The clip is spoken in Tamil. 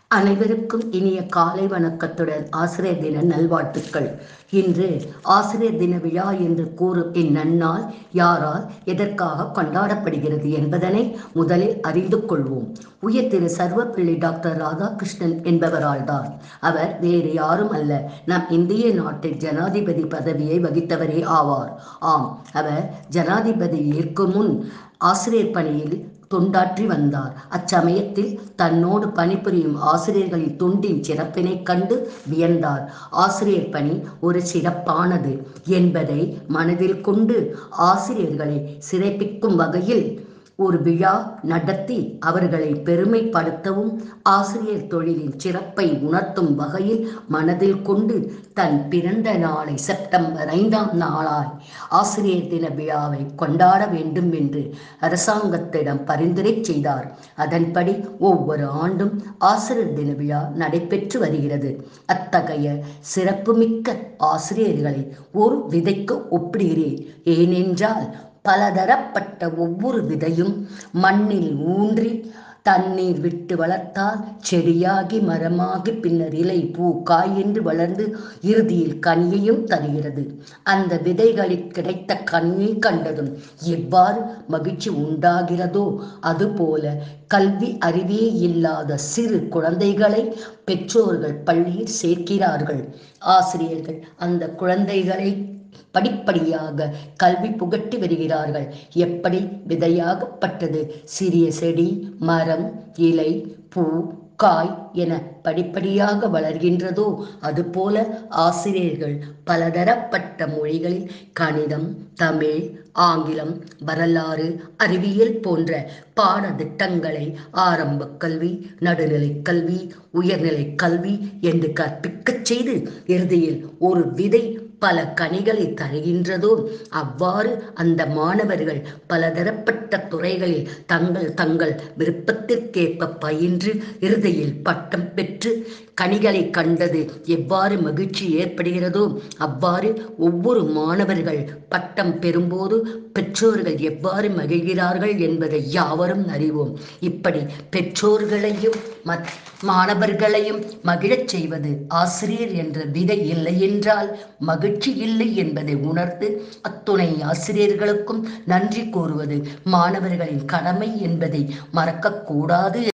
அனைவருக்கும் இனிய காலை வணக்கத்துடன் ஆசிரியர் தின நல்வாழ்த்துக்கள் இன்று ஆசிரியர் தின விழா என்று கூறும் இந்நன்னாள் யாரால் எதற்காக கொண்டாடப்படுகிறது என்பதனை முதலில் அறிந்து கொள்வோம் உயர் திரு சர்வப்பள்ளி டாக்டர் ராதாகிருஷ்ணன் என்பவரால் தான் அவர் வேறு யாரும் அல்ல நம் இந்திய நாட்டின் ஜனாதிபதி பதவியை வகித்தவரே ஆவார் ஆம் அவர் ஜனாதிபதி ஏற்கும் முன் ஆசிரியர் பணியில் தொண்டாற்றி வந்தார் அச்சமயத்தில் தன்னோடு பணிபுரியும் ஆசிரியர்களின் தொண்டின் சிறப்பினை கண்டு வியந்தார் ஆசிரியர் பணி ஒரு சிறப்பானது என்பதை மனதில் கொண்டு ஆசிரியர்களை சிறப்பிக்கும் வகையில் ஒரு விழா நடத்தி அவர்களை பெருமைப்படுத்தவும் ஆசிரியர் தொழிலின் சிறப்பை உணர்த்தும் வகையில் மனதில் கொண்டு தன் பிறந்த நாளை செப்டம்பர் ஐந்தாம் நாளாய் ஆசிரியர் தின விழாவை கொண்டாட வேண்டும் என்று அரசாங்கத்திடம் பரிந்துரை செய்தார் அதன்படி ஒவ்வொரு ஆண்டும் ஆசிரியர் தின விழா நடைபெற்று வருகிறது அத்தகைய சிறப்புமிக்க ஆசிரியர்களை ஒரு விதைக்கு ஒப்பிடுகிறேன் ஏனென்றால் பலதரப்பட்ட ஒவ்வொரு விதையும் மண்ணில் ஊன்றி தண்ணீர் விட்டு வளர்த்தால் செடியாகி மரமாகி பின்னர் இலை பூ காய் என்று வளர்ந்து இறுதியில் கனியையும் தருகிறது அந்த விதைகளில் கிடைத்த கனியை கண்டதும் எவ்வாறு மகிழ்ச்சி உண்டாகிறதோ அதுபோல கல்வி அறிவே இல்லாத சிறு குழந்தைகளை பெற்றோர்கள் பள்ளியில் சேர்க்கிறார்கள் ஆசிரியர்கள் அந்த குழந்தைகளை படிப்படியாக கல்வி புகட்டி வருகிறார்கள் எப்படி விதையாகப்பட்டது சிறிய செடி மரம் இலை பூ காய் என படிப்படியாக வளர்கின்றதோ அதுபோல ஆசிரியர்கள் பலதரப்பட்ட மொழிகளில் கணிதம் தமிழ் ஆங்கிலம் வரலாறு அறிவியல் போன்ற பாடத்திட்டங்களை ஆரம்ப கல்வி நடுநிலை கல்வி உயர்நிலை கல்வி என்று கற்பிக்கச் செய்து இறுதியில் ஒரு விதை பல கனிகளை தருகின்றதோ அவ்வாறு அந்த மாணவர்கள் பலதரப்பட்ட துறைகளில் தங்கள் தங்கள் விருப்பத்திற்கேற்ப பயின்று இறுதியில் பட்டம் பெற்று கனிகளை கண்டது எவ்வாறு மகிழ்ச்சி ஏற்படுகிறதோ அவ்வாறு ஒவ்வொரு மாணவர்கள் பட்டம் பெறும்போது பெற்றோர்கள் எவ்வாறு மகிழ்கிறார்கள் என்பதை யாவரும் அறிவோம் இப்படி பெற்றோர்களையும் மாணவர்களையும் மகிழச் செய்வது ஆசிரியர் என்ற விதை இல்லை என்றால் மகிழ்ச்சி இல்லை என்பதை உணர்ந்து அத்துணை ஆசிரியர்களுக்கும் நன்றி கூறுவது மாணவர்களின் கடமை என்பதை மறக்கக்கூடாது